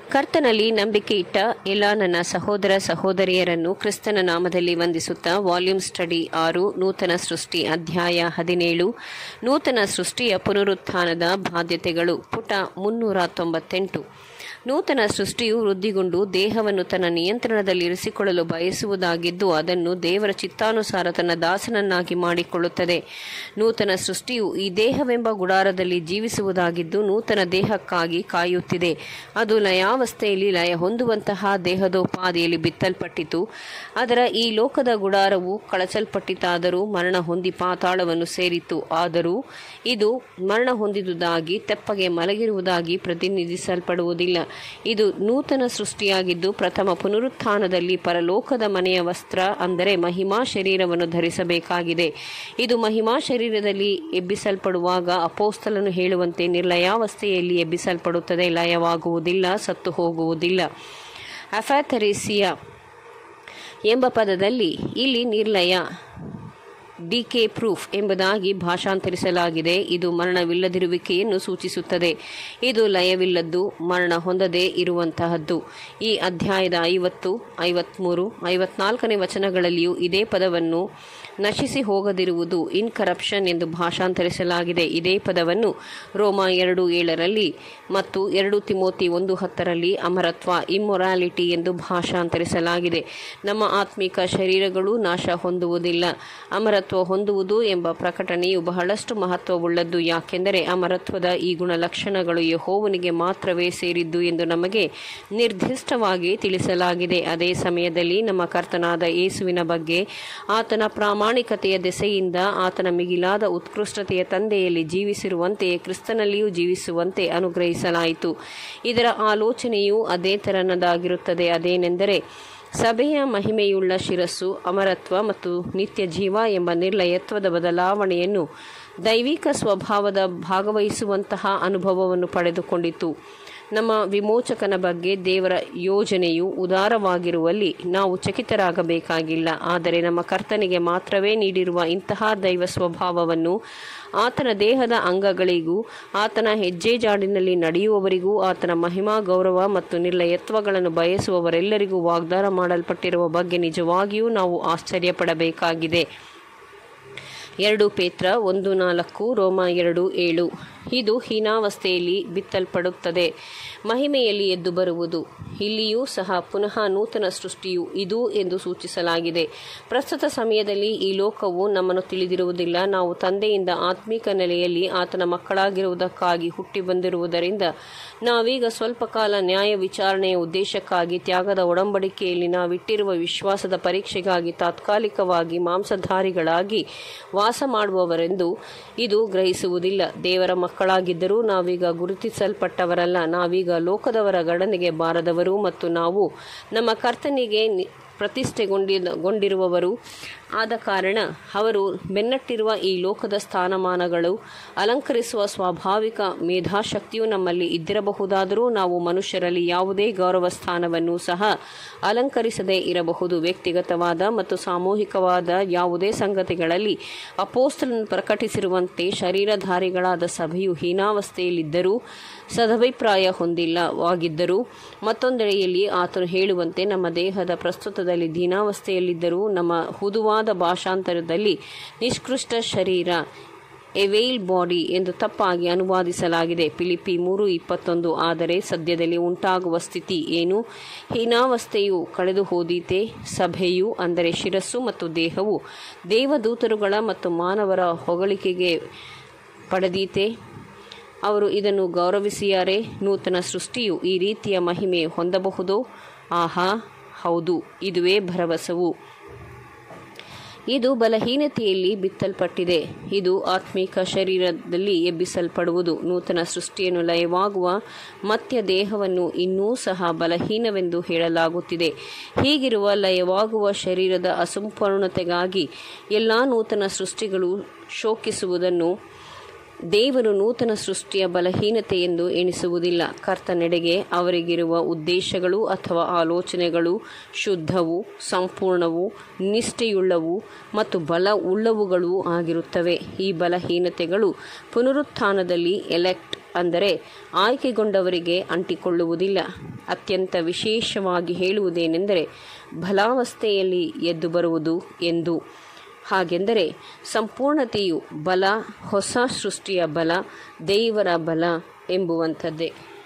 ಕರ್ತನಲ್ಲಿ ನಂಬಿಕೆ ಇಟ್ಟ ಎಲ್ಲ ನನ್ನ ಸಹೋದರ ಸಹೋದರಿಯರನ್ನು ಕ್ರಿಸ್ತನ ನಾಮದಲ್ಲಿ ವಂದಿಸುತ್ತಾ ವಾಲ್ಯೂಮ್ ಸ್ಟಡಿ ಆರು ನೂತನ ಸೃಷ್ಟಿ ಅಧ್ಯಾಯ ಹದಿನೇಳು ನೂತನ ಸೃಷ್ಟಿಯ ಪುನರುತ್ಥಾನದ ಬಾಧ್ಯತೆಗಳು ಪುಟ ಮುನ್ನೂರ ತೊಂಬತ್ತೆಂಟು ನೂತನ ಸೃಷ್ಟಿಯು ವೃದ್ಧಿಗೊಂಡು ದೇಹವನ್ನು ತನ್ನ ನಿಯಂತ್ರಣದಲ್ಲಿರಿಸಿಕೊಳ್ಳಲು ಬಯಸುವುದಾಗಿದ್ದು ಅದನ್ನು ದೇವರ ಚಿತ್ತಾನುಸಾರ ತನ್ನ ದಾಸನನ್ನಾಗಿ ಮಾಡಿಕೊಳ್ಳುತ್ತದೆ ನೂತನ ಸೃಷ್ಟಿಯು ಈ ದೇಹವೆಂಬ ಗುಡಾರದಲ್ಲಿ ಜೀವಿಸುವುದಾಗಿದ್ದು ನೂತನ ದೇಹಕ್ಕಾಗಿ ಕಾಯುತ್ತಿದೆ ಅದು ಲಯಾವಸ್ಥೆಯಲ್ಲಿ ಲಯ ಹೊಂದುವಂತಹ ದೇಹದೋಪಾದಿಯಲ್ಲಿ ಬಿತ್ತಲ್ಪಟ್ಟಿತು ಅದರ ಈ ಲೋಕದ ಗುಡಾರವು ಕಳಚಲ್ಪಟ್ಟಿತಾದರೂ ಮರಣ ಹೊಂದಿ ಪಾತಾಳವನ್ನು ಸೇರಿತು ಆದರೂ ಇದು ಮರಣ ಹೊಂದಿದುದಾಗಿ ತೆಪ್ಪಗೆ ಮಲಗಿರುವುದಾಗಿ ಪ್ರತಿನಿಧಿಸಲ್ಪಡುವುದಿಲ್ಲ ಇದು ನೂತನ ಸೃಷ್ಟಿಯಾಗಿದ್ದು ಪ್ರಥಮ ಪುನರುತ್ಥಾನದಲ್ಲಿ ಪರಲೋಕದ ಮನೆಯ ವಸ್ತ್ರ ಅಂದರೆ ಮಹಿಮಾ ಶರೀರವನ್ನು ಧರಿಸಬೇಕಾಗಿದೆ ಇದು ಮಹಿಮಾ ಶರೀರದಲ್ಲಿ ಎಬ್ಬಿಸಲ್ಪಡುವಾಗ ಅಪೋಸ್ತಲನು ಹೇಳುವಂತೆ ನಿರ್ಲಯಾವಸ್ಥೆಯಲ್ಲಿ ಎಬ್ಬಿಸಲ್ಪಡುತ್ತದೆ ಲಯವಾಗುವುದಿಲ್ಲ ಸತ್ತು ಹೋಗುವುದಿಲ್ಲ ಅಫ್ಯಾಥರಿಸಿಯಾ ಎಂಬ ಪದದಲ್ಲಿ ಇಲ್ಲಿ ನಿರ್ಲಯ ಡಿಕೆ ಪ್ರೂಫ್ ಎಂಬುದಾಗಿ ಭಾಷಾಂತರಿಸಲಾಗಿದೆ ಇದು ಮರಣವಿಲ್ಲದಿರುವಿಕೆಯನ್ನು ಸೂಚಿಸುತ್ತದೆ ಇದು ಲಯವಿಲ್ಲದ್ದು ಮರಣ ಹೊಂದದೇ ಇರುವಂತಹದ್ದು ಈ ಅಧ್ಯಾಯದ ಐವತ್ತು ಐವತ್ಮೂರು ಐವತ್ನಾಲ್ಕನೇ ವಚನಗಳಲ್ಲಿಯೂ ಇದೇ ಪದವನ್ನು ನಶಿಸಿ ಹೋಗದಿರುವುದು ಇನ್ಕರಪ್ಷನ್ ಎಂದು ಭಾಷಾಂತರಿಸಲಾಗಿದೆ ಇದೇ ಪದವನ್ನು ರೋಮ ಎರಡು ಏಳರಲ್ಲಿ ಮತ್ತು ಎರಡು ತಿಮೋತಿ ಒಂದು ಹತ್ತರಲ್ಲಿ ಅಮರತ್ವ ಇಮ್ಮೊರಾಲಿಟಿ ಎಂದು ಭಾಷಾಂತರಿಸಲಾಗಿದೆ ನಮ್ಮ ಆತ್ಮಿಕ ಶರೀರಗಳು ನಾಶ ಹೊಂದುವುದಿಲ್ಲ ಅಮರತ್ವ ಹೊಂದುವುದು ಎಂಬ ಪ್ರಕಟಣೆಯು ಬಹಳಷ್ಟು ಮಹತ್ವವುಳ್ಳದ್ದು ಯಾಕೆಂದರೆ ಅಮರತ್ವದ ಈ ಗುಣಲಕ್ಷಣಗಳು ಯಹೋವನಿಗೆ ಮಾತ್ರವೇ ಸೇರಿದ್ದು ಎಂದು ನಮಗೆ ನಿರ್ದಿಷ್ಟವಾಗಿ ತಿಳಿಸಲಾಗಿದೆ ಅದೇ ಸಮಯದಲ್ಲಿ ನಮ್ಮ ಕರ್ತನಾದ ಯೇಸುವಿನ ಬಗ್ಗೆ ಆತನ ಪ್ರಾಮಾಣಿಕತೆಯ ದೆಸೆಯಿಂದ ಆತನ ಮಿಗಿಲಾದ ಉತ್ಕೃಷ್ಟತೆಯ ತಂದೆಯಲ್ಲಿ ಜೀವಿಸಿರುವಂತೆಯೇ ಕ್ರಿಸ್ತನಲ್ಲಿಯೂ ಜೀವಿಸುವಂತೆ ಅನುಗ್ರಹಿಸಲಾಯಿತು ಇದರ ಆಲೋಚನೆಯು ಅದೇ ತೆರನದಾಗಿರುತ್ತದೆ ಅದೇನೆಂದರೆ ಸಭೆಯ ಮಹಿಮೆಯುಳ್ಳ ಶಿರಸ್ಸು ಅಮರತ್ವ ಮತ್ತು ನಿತ್ಯ ಜೀವ ಎಂಬ ನಿರ್ಲಯತ್ವದ ಬದಲಾವಣೆಯನ್ನು ದೈವಿಕ ಸ್ವಭಾವದ ಭಾಗವಹಿಸುವಂತಹ ಅನುಭವವನ್ನು ಪಡೆದುಕೊಂಡಿತು ನಮ್ಮ ವಿಮೋಚಕನ ಬಗ್ಗೆ ದೇವರ ಯೋಜನೆಯು ಉದಾರವಾಗಿರುವಲ್ಲಿ ನಾವು ಚಕಿತರಾಗಬೇಕಾಗಿಲ್ಲ ಆದರೆ ನಮ್ಮ ಕರ್ತನಿಗೆ ಮಾತ್ರವೇ ನೀಡಿರುವ ಇಂತಹ ದೈವ ಸ್ವಭಾವವನ್ನು ಆತನ ದೇಹದ ಅಂಗಗಳಿಗೂ ಆತನ ಹೆಜ್ಜೆ ಜಾಡಿನಲ್ಲಿ ನಡೆಯುವವರಿಗೂ ಆತನ ಮಹಿಮಾ ಗೌರವ ಮತ್ತು ನಿರ್ಲಯತ್ವಗಳನ್ನು ಬಯಸುವವರೆಲ್ಲರಿಗೂ ವಾಗ್ದಾನ ಮಾಡಲ್ಪಟ್ಟಿರುವ ಬಗ್ಗೆ ನಿಜವಾಗಿಯೂ ನಾವು ಆಶ್ಚರ್ಯಪಡಬೇಕಾಗಿದೆ ಎರಡು ಪೇತ್ರ ಒಂದು ನಾಲ್ಕು ರೋಮ ಎರಡು ಏಳು ಇದು ಹೀನಾವಸ್ಥೆಯಲ್ಲಿ ಬಿತ್ತಲ್ಪಡುತ್ತದೆ ಮಹಿಮೆಯಲ್ಲಿ ಎದ್ದು ಬರುವುದು ಇಲ್ಲಿಯೂ ಸಹ ಪುನಃ ನೂತನ ಸೃಷ್ಟಿಯು ಇದು ಎಂದು ಸೂಚಿಸಲಾಗಿದೆ ಪ್ರಸ್ತುತ ಸಮಯದಲ್ಲಿ ಈ ಲೋಕವು ನಮ್ಮನ್ನು ತಿಳಿದಿರುವುದಿಲ್ಲ ನಾವು ತಂದೆಯಿಂದ ಆತ್ಮಿಕ ನೆಲೆಯಲ್ಲಿ ಆತನ ಮಕ್ಕಳಾಗಿರುವುದಕ್ಕಾಗಿ ಹುಟ್ಟಿ ಬಂದಿರುವುದರಿಂದ ನಾವೀಗ ಸ್ವಲ್ಪ ಕಾಲ ನ್ಯಾಯ ವಿಚಾರಣೆಯ ಉದ್ದೇಶಕ್ಕಾಗಿ ತ್ಯಾಗದ ಒಡಂಬಡಿಕೆಯಲ್ಲಿ ನಾವಿಟ್ಟಿರುವ ವಿಶ್ವಾಸದ ಪರೀಕ್ಷೆಗಾಗಿ ತಾತ್ಕಾಲಿಕವಾಗಿ ಮಾಂಸಧಾರಿಗಳಾಗಿ ವಾಸ ಮಾಡುವವರೆಂದು ಇದು ಗ್ರಹಿಸುವುದಿಲ್ಲ ದೇವರ ಮಕ್ಕಳಾಗಿದ್ದರೂ ನಾವೀಗ ಗುರುತಿಸಲ್ಪಟ್ಟವರಲ್ಲ ನಾವೀಗ ಲೋಕದವರ ಗಣನೆಗೆ ಬಾರದವರು ಮತ್ತು ನಾವು ನಮ್ಮ ಕರ್ತನಿಗೆ ಪ್ರತಿಷ್ಠೆಗೊಂಡಿರುವವರು ಆದ ಕಾರಣ ಅವರು ಬೆನ್ನಟ್ಟಿರುವ ಈ ಲೋಕದ ಸ್ಥಾನಮಾನಗಳು ಅಲಂಕರಿಸುವ ಸ್ವಾಭಾವಿಕ ಮೇಧಾಶಕ್ತಿಯು ನಮ್ಮಲ್ಲಿ ಇದ್ದಿರಬಹುದಾದರೂ ನಾವು ಮನುಷ್ಯರಲ್ಲಿ ಯಾವುದೇ ಗೌರವ ಸ್ಥಾನವನ್ನು ಸಹ ಅಲಂಕರಿಸದೇ ಇರಬಹುದು ವ್ಯಕ್ತಿಗತವಾದ ಮತ್ತು ಸಾಮೂಹಿಕವಾದ ಯಾವುದೇ ಸಂಗತಿಗಳಲ್ಲಿ ಅಪೋಸ್ತಲನ್ನು ಪ್ರಕಟಿಸಿರುವಂತೆ ಶರೀರಧಾರಿಗಳಾದ ಸಭೆಯು ಹೀನಾವಸ್ಥೆಯಲ್ಲಿದ್ದರೂ ಸದಭಿಪ್ರಾಯ ಹೊಂದಿಲ್ಲವಾಗಿದ್ದರೂ ಮತ್ತೊಂದೆಡೆಯಲ್ಲಿ ಆತನು ಹೇಳುವಂತೆ ನಮ್ಮ ದೇಹದ ಪ್ರಸ್ತುತದಲ್ಲಿ ದೀನಾವಸ್ಥೆಯಲ್ಲಿದ್ದರೂ ನಮ್ಮ ಹುದುವಾದ ಭಾಷಾಂತರದಲ್ಲಿ ನಿಷ್ಕೃಷ್ಟ ಶರೀರ ಎವೇಲ್ ಬಾಡಿ ಎಂದು ತಪ್ಪಾಗಿ ಅನುವಾದಿಸಲಾಗಿದೆ ಫಿಲಿಪಿ ಮೂರು ಇಪ್ಪತ್ತೊಂದು ಆದರೆ ಸದ್ಯದಲ್ಲಿ ಉಂಟಾಗುವ ಸ್ಥಿತಿ ಏನು ಹೀನಾವಸ್ಥೆಯು ಕಳೆದು ಹೋದೀತೆ ಸಭೆಯು ಅಂದರೆ ಶಿರಸ್ಸು ಮತ್ತು ದೇಹವು ದೇವದೂತರುಗಳ ಮತ್ತು ಮಾನವರ ಹೊಗಳಿಕೆಗೆ ಪಡೆದೀತೆ ಅವರು ಇದನ್ನು ಗೌರವಿಸಿಯಾರೆ ನೂತನ ಸೃಷ್ಟಿಯು ಈ ರೀತಿಯ ಮಹಿಮೆ ಹೊಂದಬಹುದೋ ಆಹಾ ಹೌದು ಇದುವೇ ಭರವಸವು ಇದು ಬಲಹೀನತೆಯಲ್ಲಿ ಬಿತ್ತಲ್ಪಟ್ಟಿದೆ ಇದು ಆತ್ಮಿಕ ಶರೀರದಲ್ಲಿ ಎಬ್ಬಿಸಲ್ಪಡುವುದು ನೂತನ ಸೃಷ್ಟಿಯನ್ನು ಲಯವಾಗುವ ಮತ್ಯ ದೇಹವನ್ನು ಇನ್ನೂ ಸಹ ಬಲಹೀನವೆಂದು ಹೇಳಲಾಗುತ್ತಿದೆ ಹೀಗಿರುವ ಲಯವಾಗುವ ಶರೀರದ ಅಸಂಪೂರ್ಣತೆಗಾಗಿ ಎಲ್ಲ ನೂತನ ಸೃಷ್ಟಿಗಳು ಶೋಕಿಸುವುದನ್ನು ದೇವರು ನೂತನ ಸೃಷ್ಟಿಯ ಬಲಹೀನತೆ ಎಂದು ಎಣಿಸುವುದಿಲ್ಲ ಕರ್ತನೆಡೆಗೆ ಅವರಿಗಿರುವ ಉದ್ದೇಶಗಳು ಅಥವಾ ಆಲೋಚನೆಗಳು ಶುದ್ಧವು ಸಂಪೂರ್ಣವು ನಿಷ್ಠೆಯುಳ್ಳವು ಮತ್ತು ಬಲ ಉಳ್ಳವುಗಳೂ ಆಗಿರುತ್ತವೆ ಈ ಬಲಹೀನತೆಗಳು ಪುನರುತ್ಥಾನದಲ್ಲಿ ಎಲೆಕ್ಟ್ ಅಂದರೆ ಆಯ್ಕೆಗೊಂಡವರಿಗೆ ಅಂಟಿಕೊಳ್ಳುವುದಿಲ್ಲ ಅತ್ಯಂತ ವಿಶೇಷವಾಗಿ ಹೇಳುವುದೇನೆಂದರೆ ಬಲಾವಸ್ಥೆಯಲ್ಲಿ ಎದ್ದು ಬರುವುದು ಎಂದು ಹಾಗೆಂದರೆ ಸಂಪೂರ್ಣತೆಯು ಬಲ ಹೊಸ ಸೃಷ್ಟಿಯ ಬಲ ದೇವರ ಬಲ ಎಂಬುವಂಥದ್ದೇ